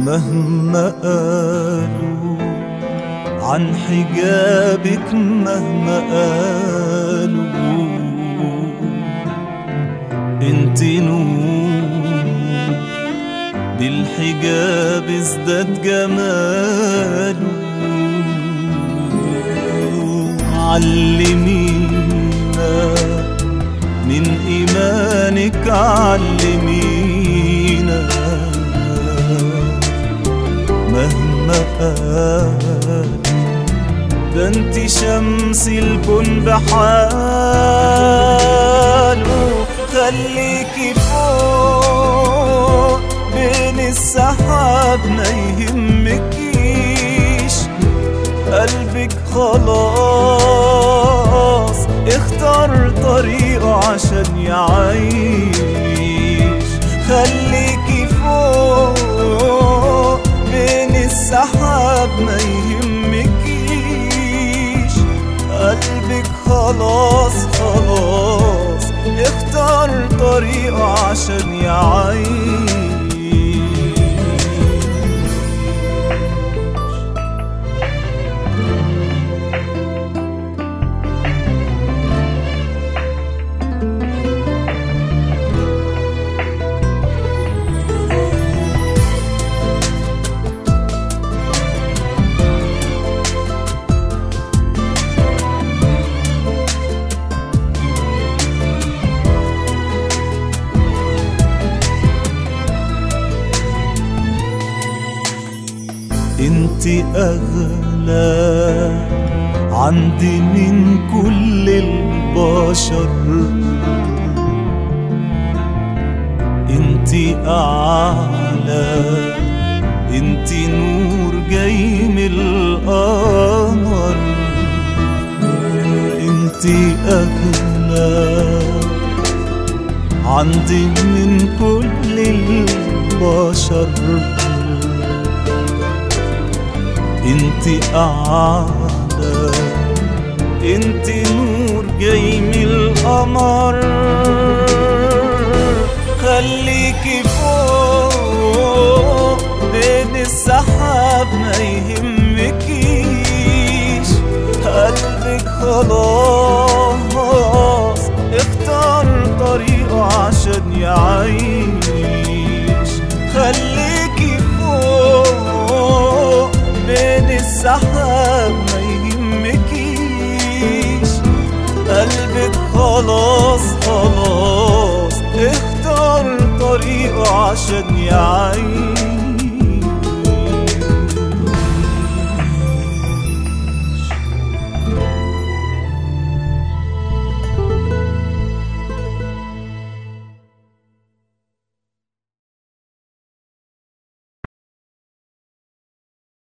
مهما قالوا عن حجابك مهما قالوا انت نور بالحجاب ازداد جماله علمينا من إيمانك علمينا مهما قال ده انت شمس الكون بحاله خليكي فوق بين السحاب ما يهمكيش قلبك خلاص اختار طريقه عشان يعيش خليكي فوق بين السحاب ما يهمكيش قلبك خلاص خلاص اختار طريقه عشان يعيش انت اغلى عندي من كل البشر انت اعلى انت نور جاي من القمر انت اغلى عندي من كل البشر انت اعلى انت نور جاي من القمر خليكي فوق بين السحاب ما يهمكيش قلبك خلاص اختار طريقه عشان يعيش خليكي فوق بين السحاب ما يهمكيش قلبك خلاص خلاص اختار طريقه عشان يعيش